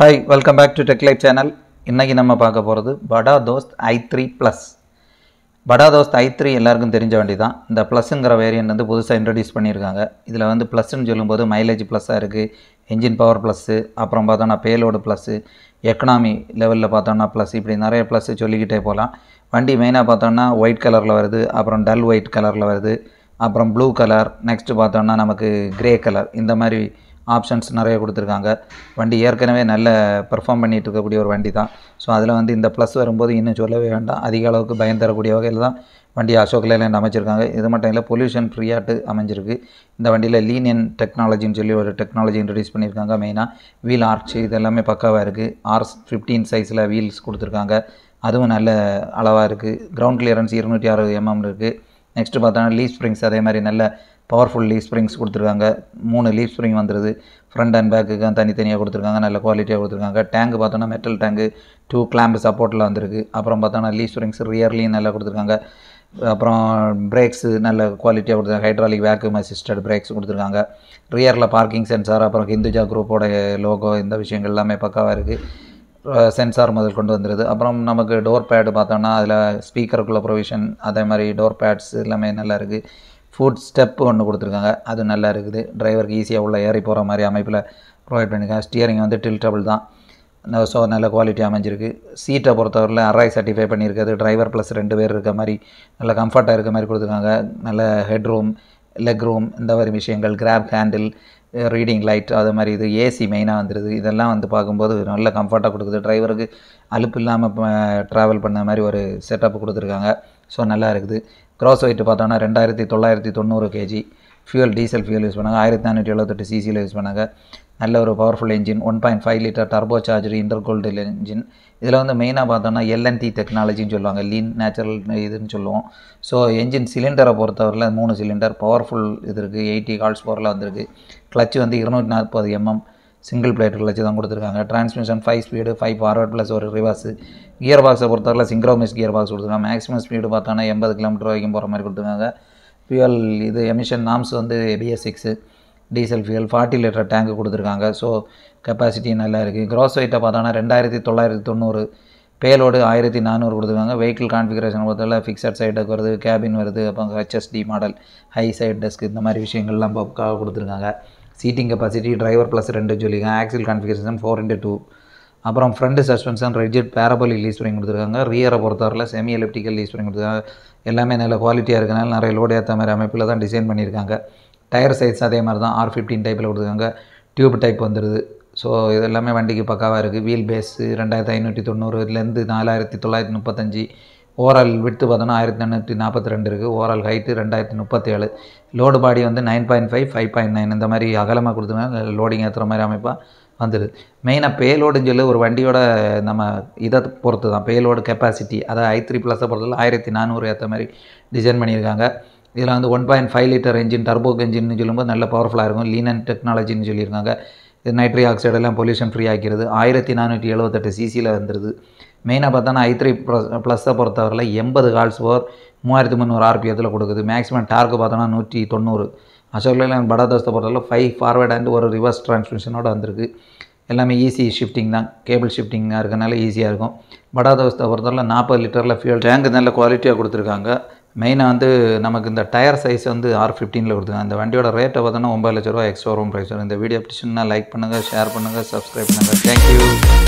hi welcome back to Techlight channel இன்றைக்கி நம்ம பார்க்க போகிறது படா தோஸ்த் ஐ த்ரீ ப்ளஸ் படா தோஸ்த் ஐ த்ரீ எல்லாருக்கும் தெரிஞ்ச வண்டி தான் இந்த ப்ளஸ்ஸுங்கிற வேரியன்ட் வந்து புதுசாக இன்ட்ரடியூஸ் பண்ணியிருக்காங்க இதில் வந்து ப்ளஸ்ன்னு சொல்லும்போது மைலேஜ் ப்ளஸ்ஸாக இருக்குது என்ஜின் பவர் ப்ளஸ்ஸு அப்புறம் பார்த்தோன்னா பேலோடு ப்ளஸ்ஸு எக்கனாமி லெவலில் பார்த்தோன்னா ப்ளஸ் இப்படி நிறைய ப்ளஸ்ஸு சொல்லிக்கிட்டே போகலாம் வண்டி மெயினாக பார்த்தோன்னா ஒயிட் கலரில் வருது அப்புறம் டல் ஒயிட் கலரில் வருது அப்புறம் ப்ளூ கலர் நெக்ஸ்ட்டு பார்த்தோன்னா நமக்கு கிரே கலர் இந்த மாதிரி ஆப்ஷன்ஸ் நிறைய கொடுத்துருக்காங்க வண்டி ஏற்கனவே நல்ல பெர்ஃபார்ம் பண்ணிகிட்டு இருக்கக்கூடிய ஒரு வண்டி தான் ஸோ அதில் வந்து இந்த ப்ளஸ் வரும்போது இன்னும் சொல்லவே வேண்டாம் அதிக அளவுக்கு பயம் தரக்கூடிய வகையில் தான் வண்டி அசோக் லேலேண்ட் அமைச்சிருக்காங்க இது மட்டும் இல்லை பொல்யூஷன் ஃப்ரீயாட்டு அமைஞ்சிருக்கு இந்த வண்டியில் லீனியன் டெக்னாலஜின்னு சொல்லி ஒரு டெக்னாலஜி இன்ட்ரடியூஸ் பண்ணியிருக்காங்க மெயினாக வீல் ஆர்ச் இது எல்லாமே பக்காவாக இருக்குது ஆர்ஸ் ஃபிஃப்டீன் சைஸில் வீல்ஸ் கொடுத்துருக்காங்க அதுவும் நல்ல அளவாக இருக்குது கிரவுண்ட் கிளியரன்ஸ் இருநூற்றி அறுபது எம்எம் இருக்குது நெக்ஸ்ட்டு பார்த்தோன்னா லீவ் ஸ்ப்ரிங்ஸ் அதே மாதிரி நல்ல பவர்ஃபுல் லீவ் ஸ்ப்ரிங்ஸ் கொடுத்துருக்காங்க மூணு லீவ் ஸ்ப்ரிங் வந்துடுது ஃப்ரண்ட் அண்ட் பேக்குக்கு தனித்தனியாக கொடுத்துருக்காங்க நல்ல குவாலிட்டியாக கொடுத்துருக்காங்க டேங்க் பார்த்தோன்னா மெட்டல் டேங்கு டூ கிளாம்பு சப்போர்ட்டில் வந்திருக்கு அப்புறம் பார்த்தோன்னா லீவ் ஸ்ப்ரிங்ஸ் ரியர்லையும் நல்லா கொடுத்துருக்காங்க அப்புறம் பிரேக்ஸு நல்ல குவாலிட்டியாக கொடுத்துருக்காங்க ஹைட்ராலிக் வேக்யூம் அசிஸ்டட் பிரேக்ஸ் கொடுத்துருக்காங்க ரியரில் பார்க்கிங் சென்சார் அப்புறம் ஹிந்துஜா குரூப்போட லோகோ இந்த விஷயங்கள் எல்லாமே பக்காவாக இருக்குது சென்சார் முதல் கொண்டு வந்துடுது அப்புறம் நமக்கு டோர் பேடு பார்த்தோன்னா அதில் ஸ்பீக்கருக்குள்ள ப்ரொவிஷன் அதே மாதிரி டோர் பேட்ஸ் எல்லாமே நல்லா இருக்குது ஃபுட் ஸ்டெப்பு ஒன்று கொடுத்துருக்காங்க அது நல்லா இருக்குது டிரைவருக்கு ஈஸியாக உள்ள ஏறி போகிற மாதிரி அமைப்பில் ப்ரொவைட் பண்ணியிருக்காங்க ஸ்டியரிங் வந்து டில்டபிள் தான் ஸோ நல்ல குவாலிட்டி அமைஞ்சிருக்கு சீட்டை பொறுத்தவரையில் அராய் சர்டிஃபை பண்ணியிருக்கிறது டிரைவர் ப்ளஸ் ரெண்டு பேர் இருக்க மாதிரி நல்ல கம்ஃபர்ட்டாக இருக்க மாதிரி கொடுத்துருக்காங்க நல்ல ஹெட் ரூம் லெக் ரூம் இந்த மாதிரி விஷயங்கள் கிராப் ஹேண்டில் ரீடிங் லைட் அது மாதிரி இது ஏசி மெயினாக வந்துடுது இதெல்லாம் வந்து பார்க்கும்போது நல்ல கம்ஃபர்ட்டாக கொடுக்குது டிரைவருக்கு அலுப்பு இல்லாமல் ட்ராவல் பண்ண மாதிரி ஒரு செட்டப் கொடுத்துருக்காங்க ஸோ நல்லா இருக்குது க்ராஸ் வெயிட் பார்த்தோன்னா ரெண்டாயிரத்தி தொள்ளாயிரத்தி தொண்ணூறு KG fuel diesel fuel use பண்ணாங்க ஆயிரத்தி நானூற்றி எழுபத்தெட்டு சிசியில் யூஸ் பண்ணாங்க நல்ல ஒரு powerful engine one point five litre turbocharger intercooled engine இதில் வந்து மெயினாக பார்த்தோன்னா எல்என்டி டெக்னாலஜின்னு சொல்லுவாங்க லீன் நேச்சுரல் இதுன்னு சொல்லுவோம் ஸோ என்ஜின் சிலிண்டரை பொறுத்தவரையில் மூணு சிலிண்டர் பவர்ஃபுல் இது இருக்குது எயிட்டி கால்ஸ் பவரில் வந்திருக்கு கிளச் வந்து இருநூற்றி நாற்பது எம்எம் சிங்கிள் பிளேட் கிளச்சு தான் கொடுத்துருக்காங்க transmission five speed five forward plus ஒரு ரிவர்ஸு கியர் பாக்ஸை பொறுத்தவரை சிங்க்ரோமிஸ் கியர் பாக்ஸ் கொடுத்துருக்காங்க மேக்ஸிமம் ஸ்பீடு பார்த்தோன்னா எண்பது கிலோமீட்டர் வரைக்கும் போகிற மாதிரி கொடுத்துருக்காங்க ஃபியூல் இது எமிஷன் நாம்ஸ் வந்து BS six diesel fuel forty litre tank கொடுத்துருக்காங்க ஸோ கெப்பாசிட்டி நல்லா இருக்குது க்ராஸ் வெயிட்டை பார்த்தோன்னா ரெண்டாயிரத்தி தொள்ளாயிரத்தி தொண்ணூறு பேலோடு ஆயிரத்தி நானூறு கொடுத்துருக்காங்க வெஹிக்கிள் கான்ஃபிகரேஷன் பொறுத்தவரை ஃபிக்ஸட் சைடுக்கு வருது கேபின் வருது அப்புறம் HSD model high side desk இந்த மாதிரி விஷயங்கள்லாம் பக்காக கொடுத்துருக்காங்க சீட்டிங் கெப்பாசிட்டி டிரைவர் ப்ளஸ் ரெண்டு சொல்லியிருக்காங்க axle configuration four into two அப்புறம் front suspension rigid parabolic leaf பண்ணி கொடுத்துருக்காங்க ரியரை பொறுத்தவரையில் செமி எலக்ட்ரிக்கல் லீஸ் பண்ணி கொடுத்துருக்காங்க எல்லாமே நல்ல குவாலிட்டியாக இருக்கனால நிறைய லோடு ஏற்ற மாதிரி அமைப்பில் தான் டிசைன் பண்ணியிருக்காங்க டயர் சைஸ் அதே மாதிரி தான் ஆர் ஃபிஃப்டீன் டைப்பில் கொடுத்துருக்காங்க டியூப் டைப் வந்துடுது ஸோ இது எல்லாமே வண்டிக்கு பக்காவாக இருக்குது வீல் பேஸு ரெண்டாயிரத்தி ஐநூற்றி தொண்ணூறுலேருந்து நாலாயிரத்தி தொள்ளாயிரத்தி முப்பத்தஞ்சு ஓவரால் விட்டு பார்த்தோன்னா ஆயிரத்தி எண்ணூற்றி நாற்பத்தி ரெண்டு இருக்குது ஓவரால் ஹைட்டு ரெண்டாயிரத்தி முப்பத்தேழு லோடு பாடி வந்து nine point five five point nine இந்த மாதிரி அகலமாக கொடுத்துருக்காங்க லோடிங் ஏற்றுற மாதிரி அமைப்பாக வந்துடுது மெயினாக பேலோடுன்னு சொல்லி ஒரு வண்டியோட நம்ம இதை பொறுத்து தான் பேலோடு கெப்பாசிட்டி அதாவது ஐ த்ரீ ப்ளஸை பொறுத்தவரை ஆயிரத்தி நானூறு ஏற்ற மாதிரி டிசைன் பண்ணியிருக்காங்க இதில் வந்து one point five litre engine turbo என்ஜின்னு சொல்லும்போது நல்ல பவர்ஃபுல்லாக இருக்கும் லீனன் டெக்னாலஜின்னு சொல்லியிருக்காங்க இது நைட்ரி ஆக்சைடெல்லாம் பொல்யூஷன் ஃப்ரீ ஆக்கிறது ஆயிரத்தி நானூற்றி எழுபத்தெட்டு சிசியில் வந்துடுது மெயினாக பார்த்தோன்னா ஐ த்ரீ ப்ளஸ் ப்ளஸை பொறுத்தவரையில் எண்பது கால்ஸ் ஓவர் மூவாயிரத்தி முந்நூறு ஆர்பிஎத்தில் கொடுக்குது மேக்ஸிமம் டார்க்கு பார்த்தோன்னா நூற்றி தொண்ணூறு அசோக்லேயும் படா தோஸ்தை பொறுத்தவரை ஃபைவ் ஃபார்வர்ட் அண்ட் ஒரு ரிவர்ஸ் டிரான்ஸ்மிஷனோட வந்திருக்கு எல்லாமே ஈஸி ஷிஃப்டிங் தான் கேபிள் ஷிஃப்டிங்காக இருக்கனால ஈஸியாக இருக்கும் படா தோஸ்தை பொறுத்தவரை நாற்பது லிட்டரில் ஃபியூல் டேங்க் நல்ல குவாலிட்டியாக கொடுத்துருக்காங்க மெயினாக வந்து நமக்கு இந்த டயர் சைஸ் வந்து ஆர் ஃபிஃப்டீனில் கொடுத்துருக்காங்க இந்த வண்டியோட ரேட்டை பார்த்தோன்னா ஒம்பது லட்ச ரூபா எக்ஸ்ட்ரா வரும் ப்ரைஸ் வரும் இந்த வீடியோ பிடிச்சுன்னா லைக் பண்ணுங்கள் ஷேர் பண்ணுங்கள் சப்ஸ்கிரைப் பண்ணுங்கள் தேங்க்யூ